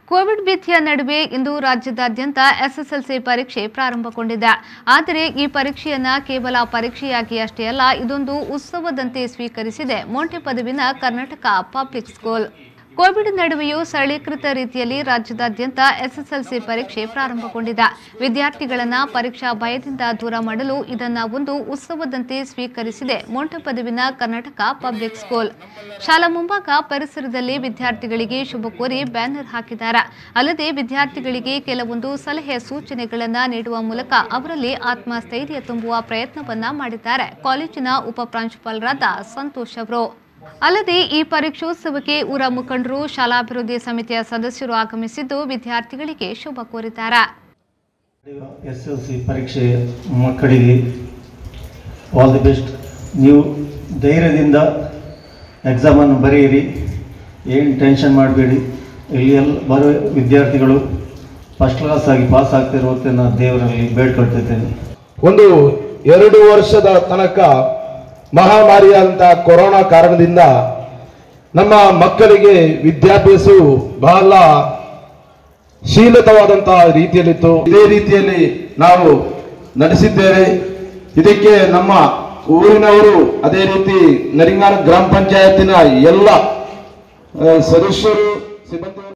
Covid ಭೀತಿಯ ನಡುವೆ ಇಂದು ರಾಜ್ಯದಾದ್ಯಂತ ಎಸ್ಎಸ್ಎಲ್ಸಿ ಪರೀಕ್ಷೆ ಪ್ರಾರಂಭಗೊಂಡಿದೆ ಆದರೆ ಈ ಪರೀಕ್ಷೆಯನ್ನ ಕೇವಲ ಪರೀಕ್ಷೆಯಾಗಿ ಅಷ್ಟೇ ಅಲ್ಲ ಇದೊಂದು ಉತ್ಸವದಂತೆ ಸ್ವೀಕರಿಸಿದೆ ಮೋಂಟೆ ಪದವಿನ ಕರ್ನಾಟಕ ಪಬ್ಲಿಕ್ ಸ್ಕೂಲ್ ಕೋವಿಡ್ ನಡುವೆಯೂ ಸರಳೀಕೃತ ರೀತಿಯಲ್ಲಿ ರಾಜ್ಯದಾದ್ಯಂತ ಎಸ್ಎಸ್ಎಲ್ಸಿ ಪರೀಕ್ಷೆ ಪ್ರಾರಂಭಗೊಂಡಿದೆ ವಿದ್ಯಾರ್ಥಿಗಳನ್ನ ಪರೀಕ್ಷಾ ಭಯದಿಂದ ದೂರ ಮಾಡಲು ಇದನ್ನ ಒಂದು ಉತ್ಸವದಂತೆ ಸ್ವೀಕರಿಸಿದೆ ಮೋಂಟೆ ಪದವಿನ ಕರ್ನಾಟಕ ಪಬ್ಲಿಕ್ ಸ್ಕೂಲ್ ಶಾಲಾ ಮುಂಭಾಗ ಪರಿಸರದಲ್ಲಿ ವಿದ್ಯಾರ್ಥಿಗಳಿಗೆ ಶುಭ ಕೋರಿ ಬ್ಯಾನರ್ ಹಾಕಿದ್ದಾರೆ ಅಲ್ಲದೆ ವಿದ್ಯಾರ್ಥಿಗಳಿಗೆ ಕೆಲವೊಂದು ಸಲಹೆ ಸೂಚನೆಗಳನ್ನ ನೀಡುವ ಮೂಲಕ ಅವರಲ್ಲಿ ಆತ್ಮಸ್ಥೈರ್ಯ ತುಂಬುವ ಪ್ರಯತ್ನವನ್ನ ಮಾಡಿದ್ದಾರೆ ಕಾಲೇಜಿನ ಉಪ ಪ್ರಾಂಶುಪಾಲರಾದ ಸಂತೋಷ್ ಅವರು ಅಲ್ಲದೆ ಈ ಪರೀಕ್ಷೋತ್ಸವಕ್ಕೆ ಊರ ಮುಖಂಡರು ಶಾಲಾಭಿವೃದ್ಧಿ ಸಮಿತಿಯ ಸದಸ್ಯರು ಆಗಮಿಸಿದ್ದು ವಿದ್ಯಾರ್ಥಿಗಳಿಗೆ ಶುಭ ಕೋರಿದ್ದಾರೆ ಎಸ್ ಎಲ್ ಸಿ ಪರೀಕ್ಷೆ ಮಕ್ಕಳಿಗೆ ಆಲ್ ದಿ ಬೆಸ್ಟ್ ನೀವು ಧೈರ್ಯದಿಂದ ಎಕ್ಸಾಮನ್ನು ಬರೆಯಿರಿ ಏನು ಟೆನ್ಷನ್ ಮಾಡಬೇಡಿ ಇಲ್ಲಿ ಎಲ್ಲ ಬರೋ ವಿದ್ಯಾರ್ಥಿಗಳು ಫಸ್ಟ್ ಕ್ಲಾಸ್ ಆಗಿ ಪಾಸ್ ಆಗ್ತಿರುವಂತೆ ನಾನು ದೇವರಲ್ಲಿ ಬೇಡ್ಕೊಳ್ತಿದ್ದೇನೆ ಒಂದು ಎರಡು ವರ್ಷದ ತನಕ ಮಹಾಮಾರಿಯಾದಂಥ ಕೊರೋನಾ ಕಾರಣದಿಂದ ನಮ್ಮ ಮಕ್ಕಳಿಗೆ ವಿದ್ಯಾಭ್ಯಾಸವು ಬಹಳ ಶೀಲತವಾದಂತಹ ರೀತಿಯಲ್ಲಿತ್ತು ಇದೇ ರೀತಿಯಲ್ಲಿ ನಾವು ನಡೆಸಿದ್ದೇವೆ ಇದಕ್ಕೆ ನಮ್ಮ ಊರಿನವರು ಅದೇ ರೀತಿ ನರಿಂಗಾನ ಗ್ರಾಮ ಪಂಚಾಯತಿನ ಎಲ್ಲ ಆ, ಸದಸ್ಯರು ಸಿಬ್ಬಂದಿ